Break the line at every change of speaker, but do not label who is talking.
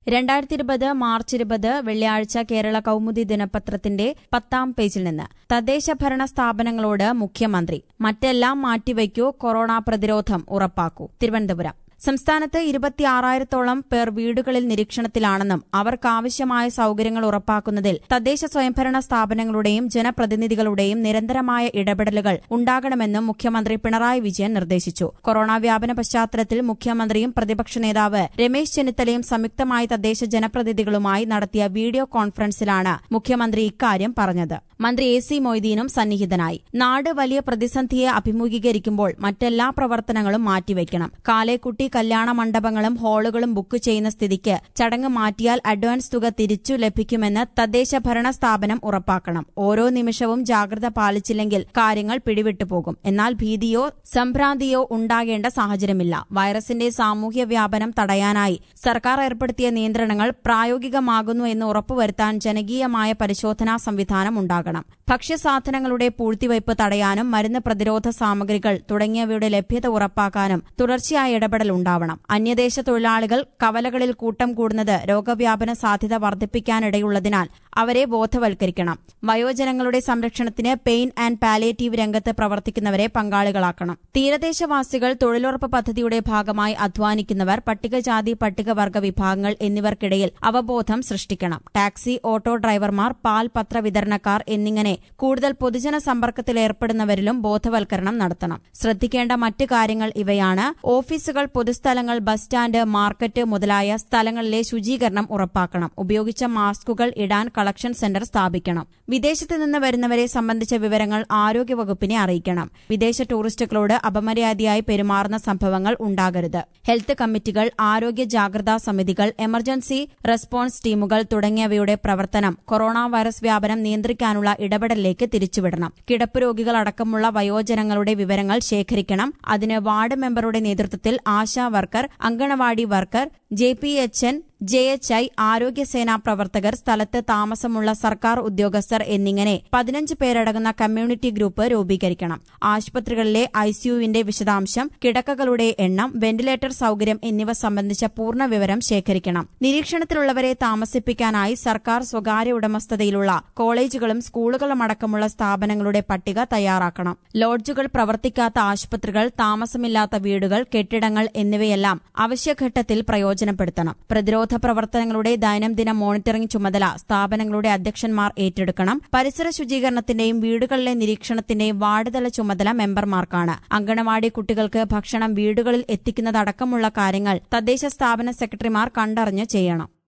രണ്ടായിരത്തി ഇരുപത് മാർച്ച് ഇരുപത് വെള്ളിയാഴ്ച കേരള കൌമുദി ദിനപത്രത്തിന്റെ പത്താം പേജിൽ നിന്ന് തദ്ദേശ ഭരണ സ്ഥാപനങ്ങളോട് മുഖ്യമന്ത്രി മറ്റെല്ലാം മാറ്റിവയ്ക്കൂ കൊറോണ പ്രതിരോധം ഉറപ്പാക്കൂ തിരുവനന്തപുരം സംസ്ഥാനത്ത് ഇരുപത്തിയാറായിരത്തോളം പേർ വീടുകളിൽ നിരീക്ഷണത്തിലാണെന്നും അവർക്കാവശ്യമായ സൌകര്യങ്ങൾ ഉറപ്പാക്കുന്നതിൽ തദ്ദേശ സ്വയംഭരണ സ്ഥാപനങ്ങളുടെയും ജനപ്രതിനിധികളുടെയും നിരന്തരമായ ഇടപെടലുകൾ ഉണ്ടാകണമെന്നും മുഖ്യമന്ത്രി പിണറായി വിജയൻ നിർദ്ദേശിച്ചു കൊറോണ വ്യാപന പശ്ചാത്തലത്തിൽ മുഖ്യമന്ത്രിയും പ്രതിപക്ഷ നേതാവ് രമേശ് ചെന്നിത്തലയും സംയുക്തമായി തദ്ദേശ ജനപ്രതിനിധികളുമായി നടത്തിയ വീഡിയോ കോൺഫറൻസിലാണ് മുഖ്യമന്ത്രി ഇക്കാര്യം പറഞ്ഞത് മന്ത്രി എ സി മൊയ്തീനും സന്നിഹിതനായി നാട് വലിയ പ്രതിസന്ധിയെ അഭിമുഖീകരിക്കുമ്പോൾ മറ്റെല്ലാ പ്രവർത്തനങ്ങളും മാറ്റിവെക്കണം കാലേക്കുട്ടി കല്യാണ മണ്ഡപങ്ങളും ഹാളുകളും ബുക്ക് ചെയ്യുന്ന സ്ഥിതിക്ക് ചടങ്ങ് മാറ്റിയാൽ അഡ്വാൻസ് തുക തിരിച്ചു ലഭിക്കുമെന്ന് തദ്ദേശ ഭരണ സ്ഥാപനം ഉറപ്പാക്കണം ഓരോ നിമിഷവും ജാഗ്രത പാലിച്ചില്ലെങ്കിൽ കാര്യങ്ങൾ പിടിവിട്ടുപോകും എന്നാൽ ഭീതിയോ സംഭ്രാന്തിയോ ഉണ്ടാകേണ്ട സാഹചര്യമില്ല വൈറസിന്റെ സാമൂഹ്യ വ്യാപനം തടയാനായി സർക്കാർ ഏർപ്പെടുത്തിയ നിയന്ത്രണങ്ങൾ പ്രായോഗികമാകുന്നു എന്ന് ഉറപ്പുവരുത്താൻ ജനകീയമായ പരിശോധനാ സംവിധാനം ഉണ്ടാകണം ഭക്ഷ്യസാധനങ്ങളുടെ പൂഴ്ത്തിവയ്പ് തടയാനും മരുന്ന് പ്രതിരോധ സാമഗ്രികൾ തുടങ്ങിയവയുടെ ലഭ്യത ഉറപ്പാക്കാനും തുടർച്ചയായ ഇടപെടൽ ഉണ്ടാവണം അന്യദേശ തൊഴിലാളികൾ കവലകളിൽ കൂട്ടം കൂടുന്നത് രോഗവ്യാപന സാധ്യത വർദ്ധിപ്പിക്കാനിടയുള്ളതിനാൽ അവരെ ബോധവൽക്കരിക്കണം വയോജനങ്ങളുടെ സംരക്ഷണത്തിന് പെയിൻ ആൻഡ് പാലിയേറ്റീവ് രംഗത്ത് പ്രവർത്തിക്കുന്നവരെ പങ്കാളികളാക്കണം തീരദേശവാസികൾ തൊഴിലുറപ്പ് പദ്ധതിയുടെ ഭാഗമായി അധ്വാനിക്കുന്നവർ പട്ടികജാതി പട്ടികവർഗ വിഭാഗങ്ങൾ എന്നിവർക്കിടയിൽ അവബോധം സൃഷ്ടിക്കണം ടാക്സി ഓട്ടോ ഡ്രൈവർമാർ പാൽ പത്ര വിതരണക്കാർ എന്നിങ്ങനെ കൂടുതൽ പൊതുജന സമ്പർക്കത്തിൽ ഏർപ്പെടുന്നവരിലും ബോധവൽക്കരണം നടത്തണം ശ്രദ്ധിക്കേണ്ട മറ്റ് കാര്യങ്ങൾ ഇവയാണ് ഓഫീസുകൾ പൊതുസ്ഥലങ്ങൾ ബസ് സ്റ്റാൻഡ് മാർക്കറ്റ് മുതലായ സ്ഥലങ്ങളിലെ ശുചീകരണം ഉറപ്പാക്കണം ഉപയോഗിച്ച മാസ്കുകൾ ഇടാൻ കളക്ഷൻ സെന്റർ സ്ഥാപിക്കണം വിദേശത്ത് നിന്ന് വരുന്നവരെ സംബന്ധിച്ച വിവരങ്ങൾ ആരോഗ്യവകുപ്പിനെ അറിയിക്കണം വിദേശ ടൂറിസ്റ്റുകളോട് അപമര്യാദയായി പെരുമാറുന്ന സംഭവങ്ങൾ ഉണ്ടാകരുത് ഹെൽത്ത് കമ്മിറ്റികൾ ആരോഗ്യ ജാഗ്രതാ സമിതികൾ എമർജൻസി റെസ്പോൺസ് ടീമുകൾ തുടങ്ങിയവയുടെ പ്രവർത്തനം കൊറോണ വൈറസ് വ്യാപനം നിയന്ത്രിക്കാനുള്ള ഇടപെടലിലേക്ക് തിരിച്ചുവിടണം കിടപ്പ് രോഗികൾ അടക്കമുള്ള വയോജനങ്ങളുടെ വിവരങ്ങൾ ശേഖരിക്കണം അതിന് വാർഡ് മെമ്പറുടെ നേതൃത്വത്തിൽ Asha worker anganwadi worker J P H N J H I ആരോഗ്യസേനാ പ്രവർത്തകർ സ്ഥലത്ത് താമസമുള്ള സർക്കാർ ഉദ്യോഗസ്ഥർ എന്നിങ്ങനെ പതിനഞ്ച് പേരടങ്ങുന്ന കമ്മ്യൂണിറ്റി ഗ്രൂപ്പ് രൂപീകരിക്കണം ആശുപത്രികളിലെ ഐസിയുവിന്റെ വിശദാംശം കിടക്കകളുടെ എണ്ണം വെന്റിലേറ്റർ സൌകര്യം എന്നിവ സംബന്ധിച്ച പൂർണ്ണ വിവരം ശേഖരിക്കണം നിരീക്ഷണത്തിലുള്ളവരെ താമസിപ്പിക്കാനായി സർക്കാർ സ്വകാര്യ ഉടമസ്ഥതയിലുള്ള കോളേജുകളും സ്കൂളുകളും അടക്കമുള്ള സ്ഥാപനങ്ങളുടെ പട്ടിക തയ്യാറാക്കണം ലോഡ്ജുകൾ പ്രവർത്തിക്കാത്ത ആശുപത്രികൾ താമസമില്ലാത്ത വീടുകൾ കെട്ടിടങ്ങൾ എന്നിവയെല്ലാം അവശ്യഘട്ടത്തിൽ പ്രയോജനപ്പെടുത്തണം പ്രതിരോധ പ്രവർത്തനങ്ങളുടെ ദൈനംദിന മോണിറ്ററിംഗ് ചുമതല സ്ഥാപനങ്ങളുടെ അധ്യക്ഷന്മാർ ഏറ്റെടുക്കണം പരിസര ശുചീകരണത്തിന്റെയും വീടുകളിലെ നിരീക്ഷണത്തിന്റെയും വാർഡുതല ചുമതല മെമ്പർമാർക്കാണ് അങ്കണവാടി കുട്ടികൾക്ക് ഭക്ഷണം വീടുകളിൽ എത്തിക്കുന്നതടക്കമുള്ള കാര്യങ്ങൾ തദ്ദേശ സ്ഥാപന സെക്രട്ടറിമാർ കണ്ടറിഞ്ഞ് ചെയ്യണം